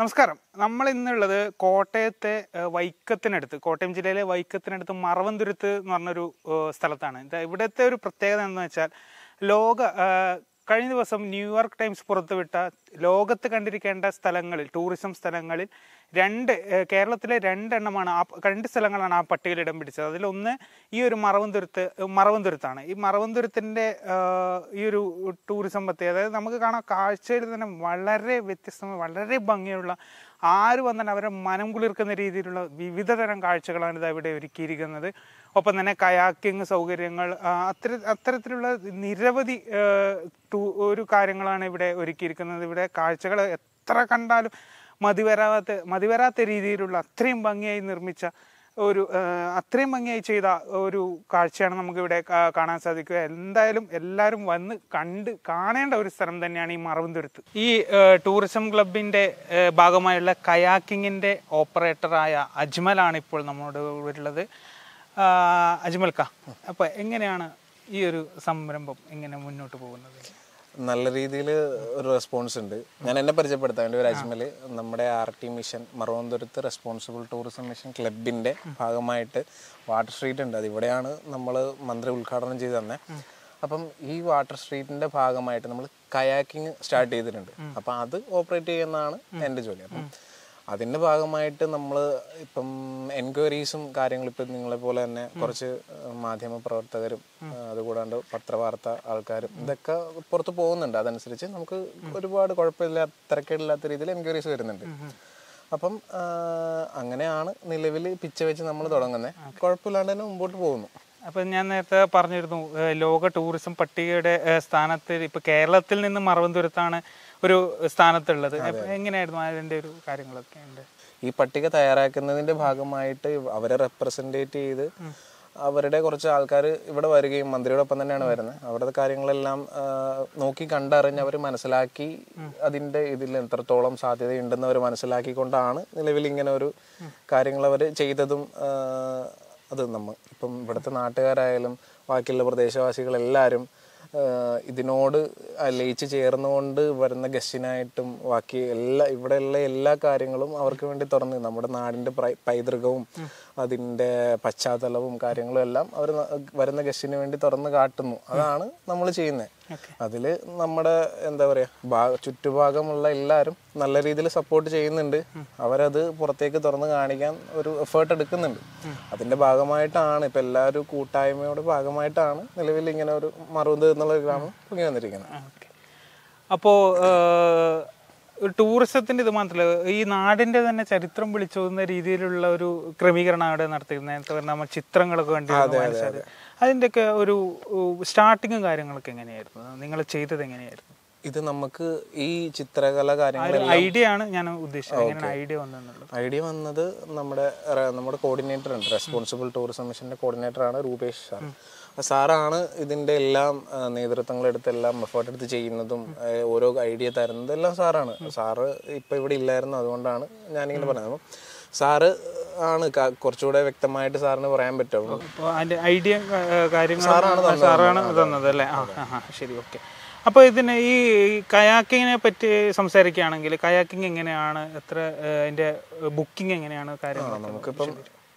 നമസ്കാരം നമ്മൾ ഇന്നുള്ളത് കോട്ടയത്തെ ഏഹ്, വൈക്കത്തിനടുത്ത് കോട്ടയം ജില്ലയിലെ വൈക്കത്തിനടുത്ത് മറവന്തുരുത്ത് എന്ന് പറഞ്ഞൊരു ഏഹ്, സ്ഥലത്താണ് ഇത് ഇവിടുത്തെ ഒരു പ്രത്യേകത എന്ന് വെച്ചാൽ ലോക ഏഹ്, കഴിഞ്ഞ ദിവസം ന്യൂയോർക്ക് ടൈംസ് പുറത്തുവിട്ട ലോകത്ത് കണ്ടിരിക്കേണ്ട സ്ഥലങ്ങളിൽ ടൂറിസം സ്ഥലങ്ങളിൽ രണ്ട് ഏഹ്, കേരളത്തിലെ രണ്ടെണ്ണമാണ് ആ രണ്ട് സ്ഥലങ്ങളാണ് ആ പട്ടികയിൽ ഇടം പിടിച്ചത് അതിലൊന്ന് ഈ ഒരു മറവന്തുരുത്ത് മറവന്തുരുത്താണ് ഈ മറവന്തുരത്തിൻ്റെ ഈ ഒരു ടൂറിസം പറ്റി അതായത് നമുക്ക് കാണാം കാഴ്ചയിൽ തന്നെ വളരെ വ്യത്യസ്തമായ വളരെ ഭംഗിയുള്ള ആര് വന്നാൽ അവരെ മനം കുളിർക്കുന്ന രീതിയിലുള്ള വിവിധ തരം കാഴ്ചകളാണ് ഇത് ഇവിടെ ഒരുക്കിയിരിക്കുന്നത് ഒപ്പം തന്നെ കയാക്കിങ് സൗകര്യങ്ങൾ ആ, അത്തര അത്തരത്തിലുള്ള നിരവധി ആ, ടൂ- ഒരു കാര്യങ്ങളാണ് ഇവിടെ ഒരുക്കിയിരിക്കുന്നത് ഇവിടെ കാഴ്ചകൾ എത്ര കണ്ടാലും മതിവരാത്ത മതിവരാത്ത രീതിയിലുള്ള അത്രയും ഭംഗിയായി നിർമ്മിച്ച ഒരു ആ, അത്രയും ഭംഗിയായി ചെയ്ത ഒരു കാഴ്ചയാണ് നമുക്കിവിടെ കാ- കാണാൻ സാധിക്കുക എന്തായാലും എല്ലാവരും വന്ന് കണ്ട് കാണേണ്ട ഒരു സ്ഥലം തന്നെയാണ് ഈ മറവന്തുരുത്ത് ഈ ആ, ടൂറിസം ക്ലബിൻ്റെ ആ, ഭാഗമായുള്ള കയാക്കിങ്ങിൻ്റെ ഓപ്പറേറ്ററായ അജ്മലാണ് ഇപ്പോൾ നമ്മോട് ഉള്ളത് ആ, അജ്മൽ ക അപ്പോൾ എങ്ങനെയാണ് ഈ ഒരു സംരംഭം എങ്ങനെ മുന്നോട്ട് പോകുന്നത് നല്ല രീതിയിൽ ഒരു റെസ്പോൺസ് ഉണ്ട് ഞാൻ എന്നെ പരിചയപ്പെടുത്താൻ വേണ്ടി ഒരു അജ്മല് നമ്മുടെ R T mission Maravanthuruthu responsible tourism mission ക്ലബിന്റെ ഭാഗമായിട്ട് വാട്ടർ സ്ട്രീറ്റ് ഉണ്ട് അത് ഇവിടെയാണ് നമ്മൾ മന്ത്രി ഉദ്ഘാടനം ചെയ്ത് തന്നെ അപ്പം ഈ വാട്ടർ സ്ട്രീറ്റിന്റെ ഭാഗമായിട്ട് നമ്മൾ കയാക്കിങ് സ്റ്റാർട്ട് ചെയ്തിട്ടുണ്ട് അപ്പം അത് ഓപ്പറേറ്റ് ചെയ്യുന്നതാണ് എൻ്റെ ജോലി അപ്പം അതിന്റെ ഭാഗമായിട്ട് നമ്മൾ ഇപ്പം എൻക്വയറീസും കാര്യങ്ങളും ഇപ്പം നിങ്ങളെ പോലെ തന്നെ കുറച്ച് മാധ്യമ പ്രവർത്തകരും അതുകൂടാണ്ട് പത്രവാർത്ത ആൾക്കാരും ഇതൊക്കെ പുറത്ത് പോകുന്നുണ്ട് അതനുസരിച്ച് നമുക്ക് ഒരുപാട് കുഴപ്പമില്ലാത്ത തിരക്കേടില്ലാത്ത രീതിയിൽ എൻക്വയറീസ് വരുന്നുണ്ട് അപ്പം ആ, അങ്ങനെയാണ് നിലവിൽ പിച്ച വെച്ച് നമ്മൾ തുടങ്ങുന്നത് കുഴപ്പമില്ലാണ്ട് തന്നെ മുമ്പോട്ട് പോകുന്നു അപ്പം ഞാൻ നേരത്തെ പറഞ്ഞിരുന്നു ഏഹ് ലോക ടൂറിസം പട്ടികയുടെ ഏഹ് സ്ഥാനത്ത് ഇപ്പൊ കേരളത്തിൽ നിന്ന് മറവന്തുരത്താണ് ഒരു സ്ഥാനത്തുള്ളത് അപ്പൊ എങ്ങനെയായിരുന്നു അതിന്റെ ഒരു കാര്യങ്ങളൊക്കെ ഉണ്ട് ഈ പട്ടിക തയ്യാറാക്കുന്നതിന്റെ ഭാഗമായിട്ട് അവരെ റെപ്രസെന്റേറ്റ് ചെയ്ത് അവരുടെ കുറച്ച് ആൾക്കാർ ഇവിടെ വരികയും മന്ത്രിയോടൊപ്പം തന്നെയാണ് വരുന്നത് അവരുടെ കാര്യങ്ങളെല്ലാം ആ, നോക്കി കണ്ടറിഞ്ഞ് അവർ മനസ്സിലാക്കി അതിന്റെ ഇതിൽ എത്രത്തോളം സാധ്യതയുണ്ടെന്ന് അവർ മനസ്സിലാക്കിക്കൊണ്ടാണ് നിലവിൽ ഇങ്ങനെ ഒരു കാര്യങ്ങൾ അവർ ചെയ്തതും ആ, അത് നമ്മ ഇപ്പം ഇവിടുത്തെ നാട്ടുകാരായാലും ബാക്കിയുള്ള പ്രദേശവാസികളെല്ലാവരും ആഹ് ഇതിനോട് ലയിച്ച് ചേർന്നുകൊണ്ട് വരുന്ന ഗസ്റ്റിനായിട്ടും ബാക്കി എല്ലാ ഇവിടെയുള്ള എല്ലാ കാര്യങ്ങളും അവർക്ക് വേണ്ടി തുറന്ന് നമ്മുടെ നാടിന്റെ പ്രൈ- പൈതൃകവും അതിന്റെ പശ്ചാത്തലവും കാര്യങ്ങളും എല്ലാം അവർ വരുന്ന ഗസ്റ്റിന് വേണ്ടി തുറന്ന് കാട്ടുന്നു അതാണ് നമ്മൾ ചെയ്യുന്നത് അതില് നമ്മുടെ എന്താ പറയാ ഭാ- ചുറ്റുഭാഗമുള്ള എല്ലാവരും നല്ല രീതിയിൽ സപ്പോർട്ട് ചെയ്യുന്നുണ്ട് അവരത് പുറത്തേക്ക് തുറന്ന് കാണിക്കാൻ ഒരു എഫേർട്ട് എടുക്കുന്നുണ്ട് അതിന്റെ ഭാഗമായിട്ടാണ് ഇപ്പൊ എല്ലാവരും കൂട്ടായ്മയുടെ ഭാഗമായിട്ടാണ് നിലവിൽ ഇങ്ങനെ ഒരു മറുപത് എന്നുള്ള ഒരു ഗ്രാമം പൊങ്ങി വന്നിരിക്കുന്നത് ഓക്കെ അപ്പോൾ ടൂറിസത്തിന്റെ ഇത് മാത്രമല്ല ഈ നാടിന്റെ തന്നെ ചരിത്രം വിളിച്ചോതുന്ന രീതിയിലുള്ള ഒരു ക്രമീകരണം അവിടെ നടത്തിയിരുന്നത് നേരത്തെ പറഞ്ഞ നമ്മൾ ചിത്രങ്ങളൊക്കെ കണ്ടിരുന്നു അതിൻ്റെയൊക്കെ ഒരു സ്റ്റാർട്ടിങ്ങും കാര്യങ്ങളൊക്കെ എങ്ങനെയായിരുന്നു നിങ്ങൾ ചെയ്തത് എങ്ങനെയായിരുന്നു ഇത് നമുക്ക് ഈ ചിത്രകല കാര്യങ്ങൾ ഐഡിയ ആണ് ഞാൻ ഉദ്ദേശിച്ചത് എങ്ങനെയാണ് ഐഡിയ വന്നെന്നുള്ളത് ഐഡിയ വന്നത് നമ്മുടെ റെ- നമ്മുടെ കോർഡിനേറ്റർ ഉണ്ട് റെസ്പോൺസിബിൾ ടൂറിസം മിഷന്റെ കോർഡിനേറ്റർ ആണ് രൂപേഷ് സാർ ആ സാറാണ് ഇതിന്റെ എല്ലാം ആ, നേതൃത്വങ്ങൾ എടുത്ത് എല്ലാം എഫേർട്ട് എടുത്ത് ചെയ്യുന്നതും ആ, ഓരോ ഐഡിയ തരുന്നതും എല്ലാം സാറാണ് സാറ് ഇപ്പൊ ഇവിടെ ഇല്ലായിരുന്നു അതുകൊണ്ടാണ് ഞാനിങ്ങനെ പറഞ്ഞത് അപ്പം സാറ് ആണ് ക- കുറച്ചുകൂടെ വ്യക്തമായിട്ട് സാറിന് പറയാൻ പറ്റുള്ളൂ അപ്പോൾ അതിന്റെ ഐഡിയ കാര്യങ്ങൾ സാറാണ് തന്നത് അല്ലേ ആ ആ, ആ ശരി ഓക്കെ അപ്പോൾ ഇതിന് ഈ കയാക്കിങ്ങിനെ പറ്റി സംസാരിക്കുകയാണെങ്കിൽ കയാക്കിങ് എങ്ങനെയാണ് എത്ര ഏഹ്, അതിന്റെ ബുക്കിംഗ് എങ്ങനെയാണ് കാര്യങ്ങൾ നമുക്കിപ്പം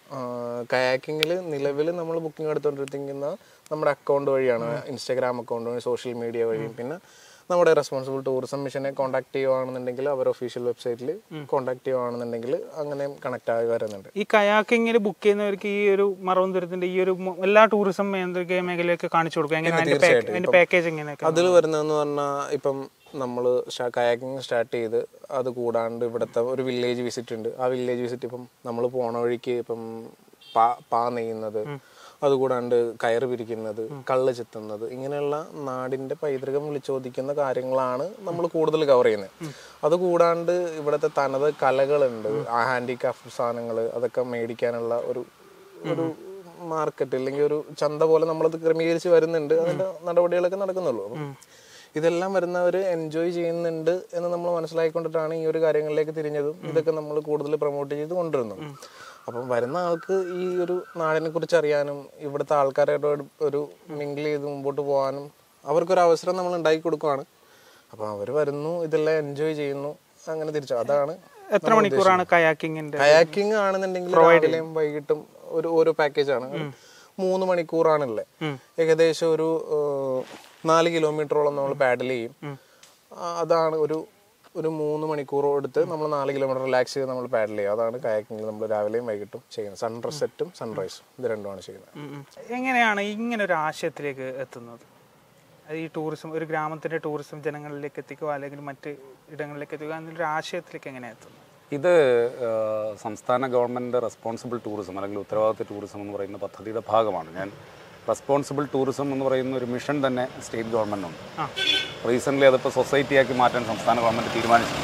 കയാക്കിങ്ങിൽ നിലവിൽ നമ്മൾ ബുക്കിംഗ് എടുത്തുകൊണ്ടിരിക്കുന്ന നമ്മുടെ അക്കൗണ്ട് വഴിയാണ് ഇൻസ്റ്റാഗ്രാം അക്കൗണ്ട് വഴി സോഷ്യൽ മീഡിയ വഴിയും പിന്നെ നമ്മുടെ റെസ്പോൺസിബിൾ ടൂറിസം മിഷനെ കോൺടാക്ട് ചെയ്യുവാണെന്നുണ്ടെങ്കിൽ അവർ ഒഫീഷ്യൽ വെബ്സൈറ്റിൽ കോൺടാക്ട് ചെയ്യുവാണെന്നുണ്ടെങ്കിൽ അങ്ങനെയും കണക്ട് ആയി വരുന്നുണ്ട് ഈ കയാക്കിങ്ങിൽ ബുക്ക് ചെയ്യുന്നവർക്ക് ഈ ഒരു മറവം ദുരത്തിന്റെ ഈ ഒരു മൊ- എല്ലാ ടൂറിസം മേഖല മേഖലയൊക്കെ കാണിച്ചു കൊടുക്കുക എങ്ങനെ അതിന്റെ പാക്ക്- അതിന്റെ പാക്കേജ് എങ്ങനെയൊക്കെ അതിൽ വരുന്നതെന്ന് പറഞ്ഞാൽ ഇപ്പം നമ്മൾ കയാക്കിങ് സ്റ്റാർട്ട് ചെയ്ത് അത് കൂടാണ്ട് ഇവിടുത്തെ ഒരു വില്ലേജ് വിസിറ്റ് ഉണ്ട് ആ വില്ലേജ് വിസിറ്റ് ഇപ്പം നമ്മൾ പോണ വഴിക്ക് ഇപ്പം പാ പാ നെയ്യുന്നത് അതുകൂടാണ്ട് കയറ് പിരിക്കുന്നത് കള്ള് ചെത്തുന്നത് ഇങ്ങനെയുള്ള നാടിന്റെ പൈതൃകം വിളിച്ചോദിക്കുന്ന കാര്യങ്ങളാണ് നമ്മൾ കൂടുതൽ കവർ ചെയ്യുന്നത് അതുകൂടാണ്ട് ഇവിടുത്തെ തനത് കലകളുണ്ട് ആ ഹാൻഡിക്രാഫ്റ്റ് സാധനങ്ങൾ അതൊക്കെ മേടിക്കാനുള്ള ഒരു ഒരു മാർക്കറ്റ് അല്ലെങ്കിൽ ഒരു ചന്ത പോലെ നമ്മളത് ക്രമീകരിച്ച് വരുന്നുണ്ട് അതിന്റെ നടപടികളൊക്കെ നടക്കുന്നുള്ളൂ അപ്പം ഇതെല്ലാം വരുന്നവർ എൻജോയ് ചെയ്യുന്നുണ്ട് എന്ന് നമ്മൾ മനസ്സിലാക്കിക്കൊണ്ടിട്ടാണ് ഈ ഒരു കാര്യങ്ങളിലേക്ക് തിരിഞ്ഞതും ഇതൊക്കെ നമ്മൾ കൂടുതൽ പ്രൊമോട്ട് ചെയ്ത് കൊണ്ടുവരുന്നത് അപ്പം വരുന്ന ആൾക്ക് ഈ ഒരു നാടിനെ കുറിച്ച് അറിയാനും ഇവിടുത്തെ ആൾക്കാരോട് ഒരു മിങ്കിൾ ചെയ്ത് മുമ്പോട്ട് പോകാനും അവർക്കൊരു അവസരം നമ്മൾ ഉണ്ടാക്കി കൊടുക്കുവാണ് അപ്പം അവർ വരുന്നു ഇതെല്ലാം എൻജോയ് ചെയ്യുന്നു അങ്ങനെ തിരിച്ചു അതാണ് എത്ര മണിക്കൂറാണ് കയാക്കിങ്ങിന്റെ കയാക്കിംഗ് ആണെന്നുണ്ടെങ്കിൽ രാവിലെയും വൈകിട്ടും ഒരു ഓരോ പാക്കേജ് ആണ് മൂന്ന് മണിക്കൂറാണല്ലേ ഏകദേശം ഒരു ഏഹ്, നാല് കിലോമീറ്ററോളം നമ്മൾ പാഡൽ ചെയ്യും ആ, അതാണ് ഒരു ഒരു മൂന്ന് മണിക്കൂർ എടുത്ത് നമ്മൾ നാല് കിലോമീറ്റർ റിലാക്സ് ചെയ്ത് നമ്മൾ പാഡൽ ചെയ്യും അതാണ് കയാക്കിങ്ങിൽ നമ്മൾ രാവിലെയും വൈകിട്ടും ചെയ്യുന്നത് സൺറൈസെറ്റും സൺറൈസും ഇത് രണ്ടുമാണ് ചെയ്യുന്നത് ഉം ഉം. എങ്ങനെയാണ് ഇങ്ങനെ ഒരു ആശയത്തിലേക്ക് എത്തുന്നത് അത് ഈ ടൂറിസം ഒരു ഗ്രാമത്തിന്റെ ടൂറിസം ജനങ്ങളിലേക്ക് എത്തിക്കുക അല്ലെങ്കിൽ മറ്റ് ഇടങ്ങളിലേക്ക് എത്തിക്കുക എന്നൊരു ആശയത്തിലേക്ക് എങ്ങനെയാണ് എത്തുന്നത് ഇത് ആ, സംസ്ഥാന ഗവൺമെൻറ് റെസ്പോൺസിബിൾ ടൂറിസം അല്ലെങ്കിൽ ഉത്തരവാദിത്ത ടൂറിസം എന്ന് പറയുന്ന പദ്ധതിയുടെ ഭാഗമാണ് ഞാൻ റെസ്പോൺസിബിൾ ടൂറിസം എന്ന് പറയുന്ന ഒരു മിഷൻ തന്നെ സ്റ്റേറ്റ് ഗവൺമെൻറ്റുണ്ട് റീസെൻ്റ്ലി അതിപ്പോൾ സൊസൈറ്റിയാക്കി മാറ്റാൻ സംസ്ഥാന ഗവൺമെൻറ് തീരുമാനിച്ചു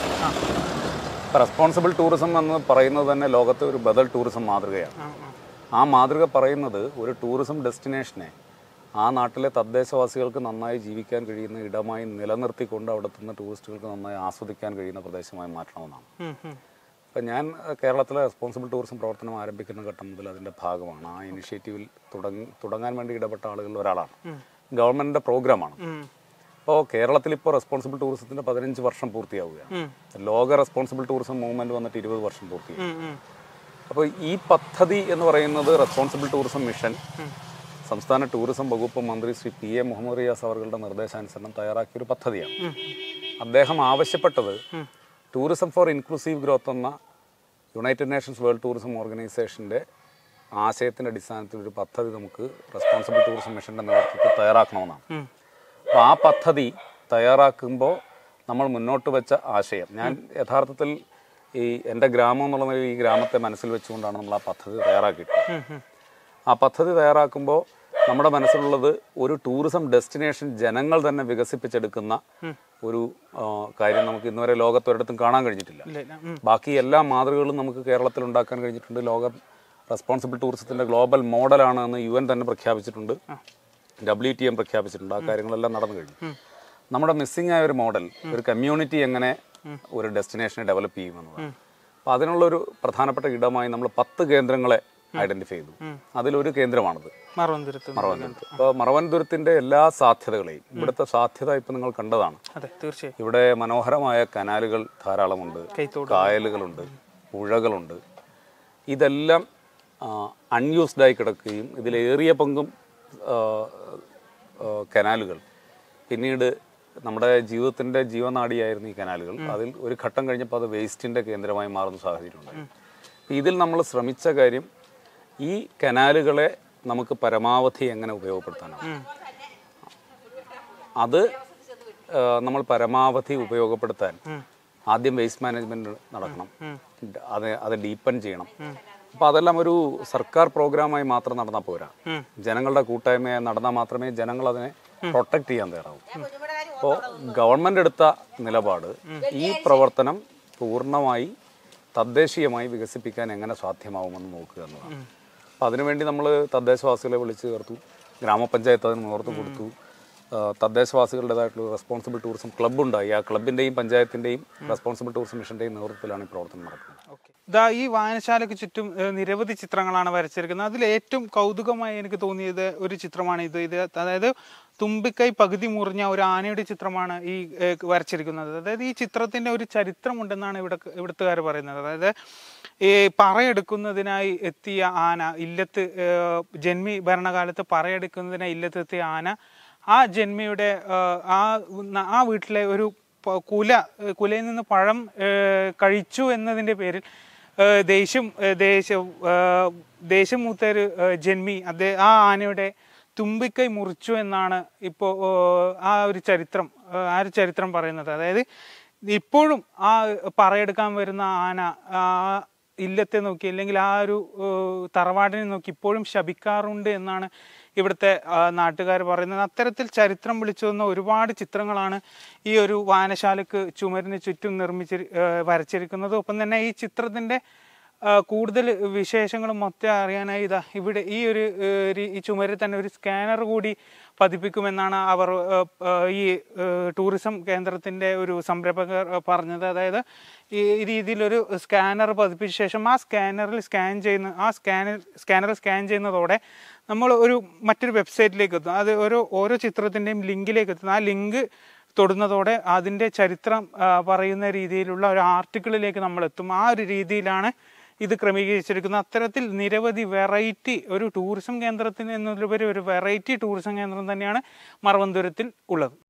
ഇപ്പോൾ റെസ്പോൺസിബിൾ ടൂറിസം എന്ന് പറയുന്നത് തന്നെ ലോകത്തെ ഒരു ബദൽ ടൂറിസം മാതൃകയാണ് ആ, ആ. ആ മാതൃക പറയുന്നത് ഒരു ടൂറിസം ഡെസ്റ്റിനേഷനെ ആ നാട്ടിലെ തദ്ദേശവാസികൾക്ക് നന്നായി ജീവിക്കാൻ കഴിയുന്ന ഇടമായി നിലനിർത്തിക്കൊണ്ട് അവിടെ എത്തുന്ന ടൂറിസ്റ്റുകൾക്ക് നന്നായി ആസ്വദിക്കാൻ കഴിയുന്ന പ്രദേശമായി മാറ്റണമെന്നാണ് ഉം, ഉം. അപ്പം ഞാൻ അഹ്, കേരളത്തിലെ റെസ്പോൺസിബിൾ ടൂറിസം പ്രവർത്തനം ആരംഭിക്കുന്ന ഘട്ടം മുതൽ അതിൻ്റെ ഭാഗമാണ് ആ ഇനിഷ്യേറ്റീവിൽ തുടങ്ങി തുടങ്ങാൻ വേണ്ടി ഇടപെട്ട ആളുകളിൽ ഒരാളാണ് ഗവൺമെൻറ്റിൻ്റെ പ്രോഗ്രാമാണ് ഉം. അപ്പോൾ കേരളത്തിൽ ഇപ്പോൾ റെസ്പോൺസിബിൾ ടൂറിസത്തിൻ്റെ പതിനഞ്ച് വർഷം പൂർത്തിയാവുകയാണ് ഉം. ലോക റെസ്പോൺസിബിൾ ടൂറിസം മൂവ്മെൻറ്റ് വന്നിട്ട് ഇരുപത് വർഷം പൂർത്തിയായി ഉം, ഉം. അപ്പോൾ ഈ പദ്ധതി എന്ന് പറയുന്നത് റെസ്പോൺസിബിൾ ടൂറിസം മിഷൻ സംസ്ഥാന ടൂറിസം വകുപ്പ് മന്ത്രി ശ്രീ പി എ മുഹമ്മദ് റിയാസ് അവരുടെ നിർദ്ദേശാനുസരണം തയ്യാറാക്കിയ ഒരു പദ്ധതിയാണ് അദ്ദേഹം ആവശ്യപ്പെട്ടത് ടൂറിസം ഫോർ ഇൻക്ലൂസീവ് ഗ്രോത്ത് എന്ന യുണൈറ്റഡ് നേഷൻസ് വേൾഡ് ടൂറിസം ഓർഗനൈസേഷൻ്റെ ആശയത്തിൻ്റെ അടിസ്ഥാനത്തിൽ ഒരു പദ്ധതി നമുക്ക് റെസ്പോൺസിബിൾ ടൂറിസം മിഷൻ്റെ നേതൃത്വത്തിൽ തയ്യാറാക്കണമെന്നാണ് ഉം. അപ്പോൾ ആ പദ്ധതി തയ്യാറാക്കുമ്പോൾ നമ്മൾ മുന്നോട്ട് വെച്ച ആശയം ഞാൻ യഥാർത്ഥത്തിൽ ഈ എൻ്റെ ഗ്രാമം എന്നുള്ള നിലയിൽ ഈ ഗ്രാമത്തെ മനസ്സിൽ വെച്ചുകൊണ്ടാണ് നമ്മൾ ആ പദ്ധതി തയ്യാറാക്കിയിട്ടുള്ളത് ആ പദ്ധതി തയ്യാറാക്കുമ്പോൾ നമ്മുടെ മനസ്സിലുള്ളത് ഒരു ടൂറിസം ഡെസ്റ്റിനേഷൻ ജനങ്ങൾ തന്നെ വികസിപ്പിച്ചെടുക്കുന്ന ഒരു ആ, കാര്യം നമുക്ക് ഇന്നുവരെ ലോകത്ത് ഒരിടത്തും കാണാൻ കഴിഞ്ഞിട്ടില്ല ഇല്ല, ഇല്ല. ഉം. ബാക്കി എല്ലാ മാതൃകകളും നമുക്ക് കേരളത്തിൽ ഉണ്ടാക്കാൻ കഴിഞ്ഞിട്ടുണ്ട് ലോകം റെസ്പോൺസിബിൾ ടൂറിസത്തിന്റെ ഗ്ലോബൽ മോഡലാണ് എന്ന് യു എൻ തന്നെ പ്രഖ്യാപിച്ചിട്ടുണ്ട് ഡബ്ല്യു ടി എം പ്രഖ്യാപിച്ചിട്ടുണ്ട് ആ കാര്യങ്ങളെല്ലാം നടന്നു കഴിഞ്ഞു നമ്മുടെ മിസ്സിംഗ് ആയ ഒരു മോഡൽ ഒരു കമ്മ്യൂണിറ്റി എങ്ങനെ ഒരു ഡെസ്റ്റിനേഷനെ ഡെവലപ്പ് ചെയ്യുമെന്നതാണ് അപ്പോൾ അതിനുള്ള ഒരു പ്രധാനപ്പെട്ട ഇടമായി നമ്മൾ പത്ത് കേന്ദ്രങ്ങളെ ഐഡന്റിഫൈ ചെയ്തു അതിലൊരു കേന്ദ്രമാണിത് മറവന്തുരത്ത് മറവൻതുരത്ത് അപ്പോൾ മറവൻതുരത്തിന്റെ എല്ലാ സാധ്യതകളെയും ഇവിടുത്തെ സാധ്യത ഇപ്പം നിങ്ങൾ കണ്ടതാണ് അതെ തീർച്ചയായും ഇവിടെ മനോഹരമായ കനാലുകൾ ധാരാളമുണ്ട് കൈത്തോട്. കായലുകളുണ്ട് പുഴകളുണ്ട് ഇതെല്ലാം അൺയൂസ്ഡ് ആയി കിടക്കുകയും ഇതിലേറിയ പങ്കും ആ, ആ, കനാലുകൾ പിന്നീട് നമ്മുടെ ജീവിതത്തിന്റെ ജീവനാടിയായിരുന്നു ഈ കനാലുകൾ അതിൽ ഒരു ഘട്ടം കഴിഞ്ഞപ്പോൾ അത് വേസ്റ്റിന്റെ കേന്ദ്രമായി മാറുന്ന സാഹചര്യമുണ്ടായി ഇതിൽ നമ്മൾ ശ്രമിച്ച കാര്യം ഈ കനാലുകളെ നമുക്ക് പരമാവധി എങ്ങനെ ഉപയോഗപ്പെടുത്താനാണ് അത് ആ, നമ്മൾ പരമാവധി ഉപയോഗപ്പെടുത്താൻ ആദ്യം വേസ്റ്റ് മാനേജ്മെന്റ് നടക്കണം അത് അത് ഡീപ്പൻ ചെയ്യണം അപ്പൊ അതെല്ലാം ഒരു സർക്കാർ പ്രോഗ്രാമായി മാത്രം നടന്നാൽ പോരാ ജനങ്ങളുടെ കൂട്ടായ്മയായി നടന്നാൽ മാത്രമേ ജനങ്ങൾ അതിനെ പ്രൊട്ടക്ട് ചെയ്യാൻ തയ്യാറാവൂ അപ്പോൾ ഗവൺമെന്റ് എടുത്ത നിലപാട് ഈ പ്രവർത്തനം പൂർണ്ണമായി തദ്ദേശീയമായി വികസിപ്പിക്കാൻ എങ്ങനെ സാധ്യമാവുമെന്ന് നോക്കുക എന്നതാണ് അപ്പോൾ അതിനുവേണ്ടി നമ്മൾ തദ്ദേശവാസികളെ വിളിച്ചു ചേർത്തു ഗ്രാമപഞ്ചായത്ത് അതിന് നേതൃത്വം കൊടുത്തു ആ, തദ്ദേശവാസികളുടേതായിട്ടുള്ള റെസ്പോൺസിബിൾ ടൂറിസം ക്ലബ്ബ് ഉണ്ടായി ആ ക്ലബിൻ്റെയും പഞ്ചായത്തിൻ്റെയും റെസ്പോൺസിബിൾ ടൂറിസം മിഷൻ്റെയും നേതൃത്വത്തിലാണ് ഈ പ്രവർത്തനം നടക്കുന്നത് ഇതാ ഈ വായനശാലയ്ക്ക് ചുറ്റും ഏഹ്, നിരവധി ചിത്രങ്ങളാണ് വരച്ചിരിക്കുന്നത് അതിൽ ഏറ്റവും കൗതുകമായി എനിക്ക് തോന്നിയത് ഒരു ചിത്രമാണ് ഇത് ഇത് അതായത് തുമ്പിക്കൈ പകുതി മുറിഞ്ഞ ഒരു ആനയുടെ ചിത്രമാണ് ഈ ഏഹ്, വരച്ചിരിക്കുന്നത് അതായത് ഈ ചിത്രത്തിന്റെ ഒരു ചരിത്രമുണ്ടെന്നാണ് ഇവിടെ ഇവിടുത്തുകാർ പറയുന്നത് അതായത് ഈ പറയെടുക്കുന്നതിനായി എത്തിയ ആന ഇല്ലത്ത് ഏഹ്, ജന്മി ഭരണകാലത്ത് പറയെടുക്കുന്നതിനായി ഇല്ലത്തെത്തിയ ആന ആ ജന്മിയുടെ ഏഹ്, ആ ഉന്ന- ആ വീട്ടിലെ ഒരു പ- കുല ഏഹ് കുലയിൽ നിന്ന് പഴം ഏഹ് കഴിച്ചു എന്നതിൻ്റെ പേരിൽ ഏഹ് ദേഷ്യം ഏഹ് ദേഷ്യം ഏഹ് ദേഷ്യം മൂത്ത ഒരു ഏഹ് ജന്മി അതേ ആ ആനയുടെ തുമ്പിക്കൈ മുറിച്ചു എന്നാണ് ഇപ്പോൾ ആ ഒരു ചരിത്രം ഏഹ് ആ ഒരു ചരിത്രം പറയുന്നത് അതായത് ഇപ്പോഴും ആ പറയെടുക്കാൻ വരുന്ന ആന ആ ഇല്ലത്തെ നോക്കി അല്ലെങ്കിൽ ആ ഒരു ഏഹ് തറവാടിനെ നോക്കി ഇപ്പോഴും ശപിക്കാറുണ്ട് എന്നാണ് ഇവിടുത്തെ നാട്ടുകാർ പറയുന്നത് അത്തരത്തിൽ ചരിത്രം വിളിച്ചു വന്ന ഒരുപാട് ചിത്രങ്ങളാണ് ഈ ഒരു വായനശാലക്ക് ചുമരിന് ചുറ്റും നിർമ്മിച്ചി ഏഹ് വരച്ചിരിക്കുന്നത് ഒപ്പം തന്നെ ഈ ചിത്രത്തിന്റെ ആ, കൂടുതൽ വിശേഷങ്ങളും മൊത്തം അറിയാനായി ഇതാ ഇവിടെ ഈ ഒരു ഏഹ്, ഒരു- ഈ ചുമരിൽ തന്നെ ഒരു സ്കാനർ കൂടി പതിപ്പിക്കുമെന്നാണ് അവർ ഏഹ്, ഏഹ്, ഈ ഏഹ്, ടൂറിസം കേന്ദ്രത്തിന്റെ ഒരു സംരംഭകർ പറഞ്ഞത് അതായത് ഈ രീതിയിലൊരു സ്കാനർ പതിപ്പിച്ച ശേഷം ആ സ്കാനറിൽ സ്കാൻ ചെയ്യുന്ന ആ സ്കാനർ സ്കാനർ സ്കാൻ ചെയ്യുന്നതോടെ നമ്മൾ ഒരു മറ്റൊരു വെബ്സൈറ്റിലേക്ക് എത്തും അത് ഓരോ ഓരോ ചിത്രത്തിൻ്റെയും ലിങ്കിലേക്ക് എത്തും ആ ലിങ്ക് തൊടുന്നതോടെ അതിൻ്റെ ചരിത്രം ആ, പറയുന്ന രീതിയിലുള്ള ഒരു ആർട്ടിക്കിളിലേക്ക് നമ്മൾ എത്തും ആ ഒരു രീതിയിലാണ് ഇത് ക്രമീകരിച്ചിരിക്കുന്നത് അത്തരത്തിൽ നിരവധി വെറൈറ്റി ഒരു ടൂറിസം കേന്ദ്രത്തിന് എന്നതിലുപരി ഒരു വെറൈറ്റി ടൂറിസം കേന്ദ്രം തന്നെയാണ് മറവന്തുരത്തിൽ ഉള്ളത്